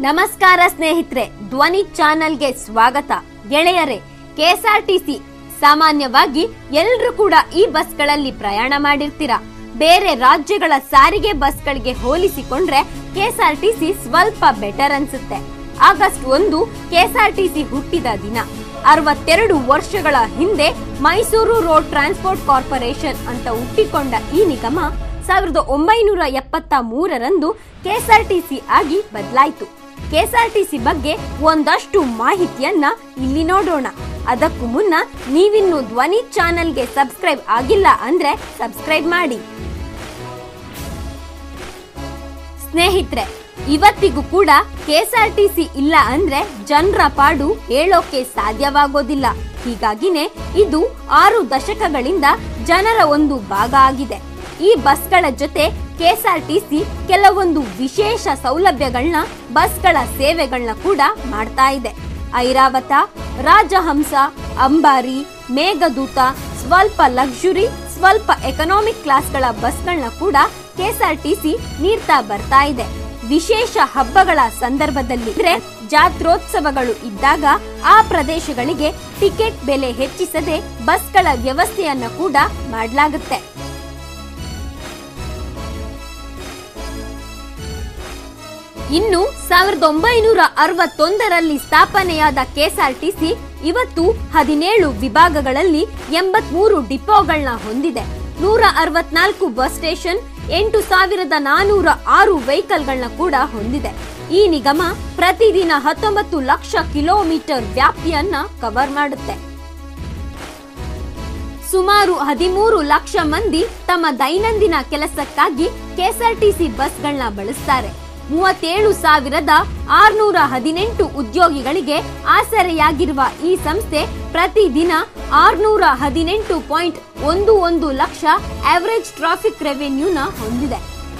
ನಮಸ್ಕಾರ ಸ್ನೇಹಿತರೆ ಧ್ವನಿ ಚಾನೆಲ್ಗೆ ಸ್ವಾಗತ ಗೆಳೆಯರೇ ಕೆಎಸ್ಆರ್ಟಿಸಿ ಸಾಮಾನ್ಯವಾಗಿ ಎಲ್ರೂ ಕೂಡ ಈ ಬಸ್ಗಳಲ್ಲಿ ಪ್ರಯಾಣ ಮಾಡಿರ್ತೀರಾ ಬೇರೆ ರಾಜ್ಯಗಳ ಸಾರಿಗೆ ಬಸ್ಗಳಿಗೆ ಹೋಲಿಸಿಕೊಂಡ್ರೆ ಕೆಎಸ್ಆರ್ಟಿಸಿ ಸ್ವಲ್ಪ ಬೆಟರ್ ಅನ್ಸುತ್ತೆ ಆಗಸ್ಟ್ ಒಂದು ಕೆಎಸ್ಆರ್ಟಿಸಿ ಹುಟ್ಟಿದ ದಿನ ಅರವತ್ತೆರಡು ವರ್ಷಗಳ ಹಿಂದೆ ಮೈಸೂರು ರೋಡ್ ಟ್ರಾನ್ಸ್ಪೋರ್ಟ್ ಕಾರ್ಪೊರೇಷನ್ ಅಂತ ಹುಟ್ಟಿಕೊಂಡ ಈ ನಿಗಮ ಸಾವಿರದ ಒಂಬೈನೂರ ಎಪ್ಪತ್ತ ಮೂರರಂದು ಕೆಎಸ್ಆರ್ಟಿಸಿ ಆಗಿ ಬದಲಾಯಿತು ಕೆಎಸ್ಆರ್ಟಿಸಿ ಬಗ್ಗೆ ಒಂದಷ್ಟು ಮಾಹಿತಿಯನ್ನ ಇಲ್ಲಿ ನೋಡೋಣ ಅದಕ್ಕೂ ಮುನ್ನ ನೀವಿನ್ನು ಧ್ವನಿ ಚಾನೆಲ್ಗೆ ಸಬ್ಸ್ಕ್ರೈಬ್ ಆಗಿಲ್ಲ ಅಂದ್ರೆ ಸಬ್ಸ್ಕ್ರೈಬ್ ಮಾಡಿ ಸ್ನೇಹಿತರೆ ಇವತ್ತಿಗೂ ಕೂಡ ಕೆಎಸ್ಆರ್ಟಿಸಿ ಇಲ್ಲ ಅಂದ್ರೆ ಜನರ ಪಾಡು ಹೇಳೋಕೆ ಸಾಧ್ಯವಾಗೋದಿಲ್ಲ ಹೀಗಾಗಿನೇ ಇದು ಆರು ದಶಕಗಳಿಂದ ಜನರ ಒಂದು ಭಾಗ ಆಗಿದೆ ಈ ಬಸ್ಗಳ ಜೊತೆ ಕೆಎಸ್ಆರ್ಟಿಸಿ ಕೆಲವೊಂದು ವಿಶೇಷ ಸೌಲಭ್ಯಗಳನ್ನ ಬಸ್ಗಳ ಸೇವೆಗಳನ್ನ ಕೂಡ ಮಾಡ್ತಾ ಇದೆ ಐರಾವತ ರಾಜಹಂಸ ಅಂಬಾರಿ ಮೇಘದೂತ ಸ್ವಲ್ಪ ಲಕ್ಸುರಿ ಸ್ವಲ್ಪ ಎಕನಾಮಿಕ್ ಕ್ಲಾಸ್ಗಳ ಬಸ್ಗಳನ್ನ ಕೂಡ ಕೆಎಸ್ಆರ್ಟಿಸಿ ನೀಡ್ತಾ ಬರ್ತಾ ಇದೆ ವಿಶೇಷ ಹಬ್ಬಗಳ ಸಂದರ್ಭದಲ್ಲಿ ಅಂದ್ರೆ ಜಾತ್ರೋತ್ಸವಗಳು ಇದ್ದಾಗ ಆ ಪ್ರದೇಶಗಳಿಗೆ ಟಿಕೆಟ್ ಬೆಲೆ ಹೆಚ್ಚಿಸದೆ ಬಸ್ಗಳ ವ್ಯವಸ್ಥೆಯನ್ನ ಕೂಡ ಮಾಡಲಾಗುತ್ತೆ ಇನ್ನು ಸಾವಿರದ ಒಂಬೈನೂರ ಅರವತ್ತೊಂದರಲ್ಲಿ ಸ್ಥಾಪನೆಯಾದ ಕೆಎಸ್ಆರ್ಟಿಸಿ ಇವತ್ತು ಹದಿನೇಳು ವಿಭಾಗಗಳಲ್ಲಿ ಎಂಬತ್ಮೂರು ಡಿಪೋಗಳನ್ನ ಹೊಂದಿದೆ ನೂರ ಅರವತ್ನಾಲ್ಕು ಬಸ್ ಸ್ಟೇಷನ್ ಎಂಟು ಸಾವಿರದ ನಾನೂರ ಆರು ವೆಹಿಕಲ್ಗಳನ್ನ ಕೂಡ ಹೊಂದಿದೆ ಈ ನಿಗಮ ಪ್ರತಿದಿನ ಹತ್ತೊಂಬತ್ತು ಲಕ್ಷ ಕಿಲೋಮೀಟರ್ ವ್ಯಾಪ್ತಿಯನ್ನ ಕವರ್ ಮಾಡುತ್ತೆ ಸುಮಾರು ಹದಿಮೂರು ಲಕ್ಷ ಮಂದಿ ತಮ್ಮ ದೈನಂದಿನ ಕೆಲಸಕ್ಕಾಗಿ ಕೆಎಸ್ಆರ್ಟಿಸಿ ಬಸ್ಗಳನ್ನ ಬಳಸ್ತಾರೆ ಮೂವತ್ತೇಳು ಸಾವಿರದ ಆರ್ನೂರ ಹದಿನೆಂಟು ಉದ್ಯೋಗಿಗಳಿಗೆ ಆಸರೆಯಾಗಿರುವ ಈ ಸಂಸ್ಥೆ ಪ್ರತಿದಿನ ಆರ್ನೂರ ಹದಿನೆಂಟು ಪಾಯಿಂಟ್ ಒಂದು ಒಂದು ಲಕ್ಷ ಆವರೇಜ್ ಟ್ರಾಫಿಕ್ ರೆವೆನ್ಯೂನ ಹೊಂದಿದೆ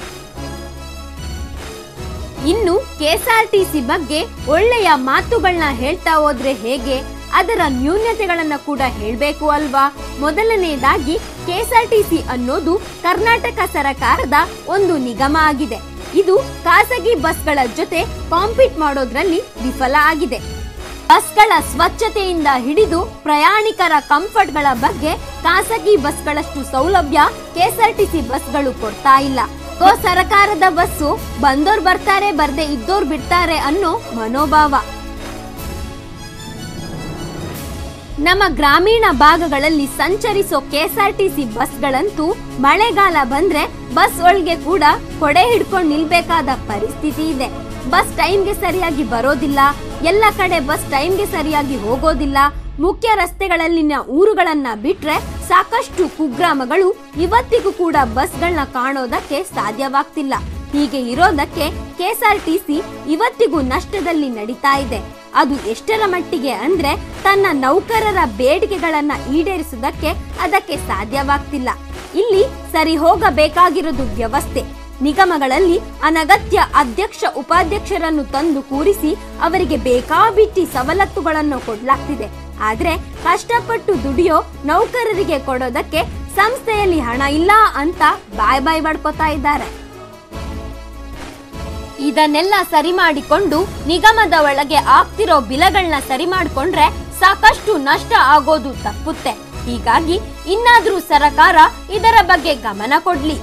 ಇನ್ನು ಕೆಎಸ್ಆರ್ಟಿಸಿ ಬಗ್ಗೆ ಒಳ್ಳೆಯ ಮಾತುಗಳನ್ನ ಹೇಳ್ತಾ ಹೋದ್ರೆ ಹೇಗೆ ಅದರ ನ್ಯೂನ್ಯತೆಗಳನ್ನ ಕೂಡ ಹೇಳಬೇಕು ಅಲ್ವಾ ಮೊದಲನೆಯದಾಗಿ ಕೆಎಸ್ಆರ್ಟಿಸಿ ಅನ್ನೋದು ಕರ್ನಾಟಕ ಸರಕಾರದ ಒಂದು ನಿಗಮ ಆಗಿದೆ ಇದು ಖಾಸಗಿ ಬಸ್ಗಳ ಜೊತೆ ಕಾಂಪೀಟ್ ಮಾಡೋದ್ರಲ್ಲಿ ವಿಫಲ ಆಗಿದೆ ಬಸ್ಗಳ ಸ್ವಚ್ಛತೆಯಿಂದ ಹಿಡಿದು ಪ್ರಯಾಣಿಕರ ಕಂಫರ್ಟ್ಗಳ ಬಗ್ಗೆ ಖಾಸಗಿ ಬಸ್ಗಳಷ್ಟು ಸೌಲಭ್ಯ ಕೆಎಸ್ಆರ್ಟಿಸಿ ಬಸ್ಗಳು ಕೊಡ್ತಾ ಇಲ್ಲ ಗೋ ಸರಕಾರದ ಬಸ್ಸು ಬಂದೋರ್ ಬರ್ತಾರೆ ಬರ್ದೆ ಇದ್ದೋರ್ ಬಿಡ್ತಾರೆ ಅನ್ನೋ ಮನೋಭಾವ ನಮ್ಮ ಗ್ರಾಮೀಣ ಭಾಗಗಳಲ್ಲಿ ಸಂಚರಿಸೋ ಕೆಎಸ್ಆರ್ಟಿಸಿ ಬಸ್ಗಳಂತೂ ಮಳೆಗಾಲ ಬಂದ್ರೆ ಬಸ್ ಒಳಗೆ ಕೂಡ ಕೊಡೆ ಹಿಡ್ಕೊಂಡು ನಿಲ್ಬೇಕಾದ ಪರಿಸ್ಥಿತಿ ಇದೆ ಬಸ್ ಟೈಮ್ಗೆ ಸರಿಯಾಗಿ ಬರೋದಿಲ್ಲ ಎಲ್ಲ ಕಡೆ ಬಸ್ ಟೈಮ್ಗೆ ಸರಿಯಾಗಿ ಹೋಗೋದಿಲ್ಲ ಮುಖ್ಯ ರಸ್ತೆಗಳಲ್ಲಿನ ಊರುಗಳನ್ನ ಬಿಟ್ರೆ ಸಾಕಷ್ಟು ಕುಗ್ರಾಮಗಳು ಇವತ್ತಿಗೂ ಕೂಡ ಬಸ್ಗಳನ್ನ ಕಾಣೋದಕ್ಕೆ ಸಾಧ್ಯವಾಗ್ತಿಲ್ಲ ಹೀಗೆ ಇರೋದಕ್ಕೆ ಕೆಎಸ್ಆರ್ಟಿಸಿ ಇವತ್ತಿಗೂ ನಷ್ಟದಲ್ಲಿ ನಡೀತಾ ಇದೆ ಅದು ಎಷ್ಟರ ಮಟ್ಟಿಗೆ ಅಂದ್ರೆ ತನ್ನ ನೌಕರರ ಬೇಡಿಕೆಗಳನ್ನ ಈಡೇರಿಸುವುದಕ್ಕೆ ಅದಕ್ಕೆ ಸಾಧ್ಯವಾಗ್ತಿಲ್ಲ ಇಲ್ಲಿ ಸರಿ ಹೋಗಬೇಕಾಗಿರೋದು ವ್ಯವಸ್ಥೆ ನಿಗಮಗಳಲ್ಲಿ ಅನಗತ್ಯ ಅಧ್ಯಕ್ಷ ಉಪಾಧ್ಯಕ್ಷರನ್ನು ತಂದು ಕೂರಿಸಿ ಅವರಿಗೆ ಬೇಕಾಬಿಟ್ಟಿ ಸವಲತ್ತುಗಳನ್ನು ಕೊಡ್ಲಾಗ್ತಿದೆ ಆದ್ರೆ ಕಷ್ಟಪಟ್ಟು ದುಡಿಯೋ ನೌಕರರಿಗೆ ಕೊಡೋದಕ್ಕೆ ಸಂಸ್ಥೆಯಲ್ಲಿ ಹಣ ಇಲ್ಲ ಅಂತ ಬಾಯ್ ಬಾಯ್ ಬಡ್ಕೋತಾ ಇದ್ದಾರೆ ಇದನ್ನೆಲ್ಲ ಸರಿ ಮಾಡಿಕೊಂಡು ನಿಗಮದ ಒಳಗೆ ಆಗ್ತಿರೋ ಬಿಲಗಳನ್ನ ಸರಿ ಮಾಡಿಕೊಂಡ್ರೆ ಸಾಕಷ್ಟು ನಷ್ಟ ಆಗೋದು ತಪ್ಪುತ್ತೆ ಹೀಗಾಗಿ ಇನ್ನಾದ್ರೂ ಸರಕಾರ ಇದರ ಬಗ್ಗೆ ಗಮನ ಕೊಡ್ಲಿ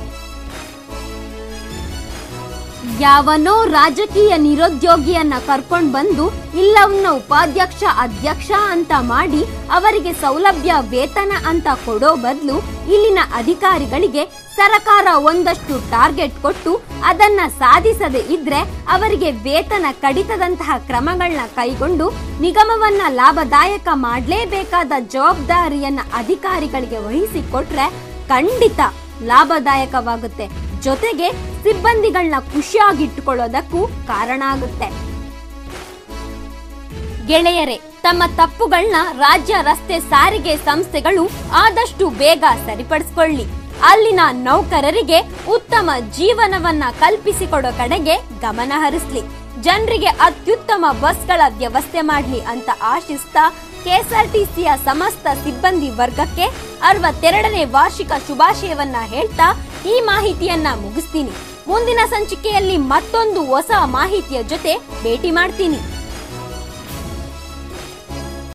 ಯಾವನೋ ರಾಜಕೀಯ ನಿರುದ್ಯೋಗಿಯನ್ನ ಕರ್ಕೊಂಡ್ ಬಂದು ಇಲ್ಲವನ್ನ ಉಪಾಧ್ಯಕ್ಷ ಅಧ್ಯಕ್ಷ ಅಂತ ಮಾಡಿ ಅವರಿಗೆ ಸೌಲಭ್ಯ ವೇತನ ಅಂತ ಕೊಡೋ ಬದಲು ಇಲ್ಲಿನ ಅಧಿಕಾರಿಗಳಿಗೆ ಸರಕಾರ ಒಂದಷ್ಟು ಟಾರ್ಗೆಟ್ ಕೊಟ್ಟು ಅದನ್ನ ಸಾಧಿಸದೆ ಇದ್ರೆ ಅವರಿಗೆ ವೇತನ ಕಡಿತದಂತಹ ಕ್ರಮಗಳನ್ನ ಕೈಗೊಂಡು ನಿಗಮವನ್ನ ಲಾಭದಾಯಕ ಮಾಡಲೇಬೇಕಾದ ಜವಾಬ್ದಾರಿಯನ್ನ ಅಧಿಕಾರಿಗಳಿಗೆ ವಹಿಸಿಕೊಟ್ರೆ ಖಂಡಿತ ಲಾಭದಾಯಕವಾಗುತ್ತೆ ಜೊತೆಗೆ ಸಿಬ್ಬಂದಿಗಳನ್ನ ಖುಷಿಯಾಗಿಟ್ಟುಕೊಳ್ಳೋದಕ್ಕೂ ಕಾರಣ ಆಗುತ್ತೆ ಗೆಳೆಯರೇ ತಮ್ಮ ತಪ್ಪುಗಳನ್ನ ರಾಜ್ಯ ರಸ್ತೆ ಸಾರಿಗೆ ಸಂಸ್ಥೆಗಳು ಆದಷ್ಟು ಬೇಗ ಸರಿಪಡಿಸ್ಕೊಳ್ಳಿ ಅಲ್ಲಿನ ನೌಕರರಿಗೆ ಉತ್ತಮ ಜೀವನವನ್ನ ಕಲ್ಪಿಸಿಕೊಡೋ ಕಡೆಗೆ ಗಮನ ಹರಿಸ್ಲಿ ಜನರಿಗೆ ಅತ್ಯುತ್ತಮ ಬಸ್ಗಳ ವ್ಯವಸ್ಥೆ ಮಾಡ್ಲಿ ಅಂತ ಆಶಿಸ್ತಾ ಕೆಎಸ್ಆರ್ಟಿಸಿಯ ಸಮಸ್ತ ಸಿಬ್ಬಂದಿ ವರ್ಗಕ್ಕೆ ಅರವತ್ತೆರಡನೇ ವಾರ್ಷಿಕ ಶುಭಾಶಯವನ್ನ ಹೇಳ್ತಾ ಈ ಮಾಹಿತಿಯನ್ನ ಮುಗಿಸ್ತೀನಿ ಮುಂದಿನ ಸಂಚಿಕೆಯಲ್ಲಿ ಮತ್ತೊಂದು ಹೊಸ ಮಾಹಿತಿಯ ಜೊತೆ ಭೇಟಿ ಮಾಡ್ತೀನಿ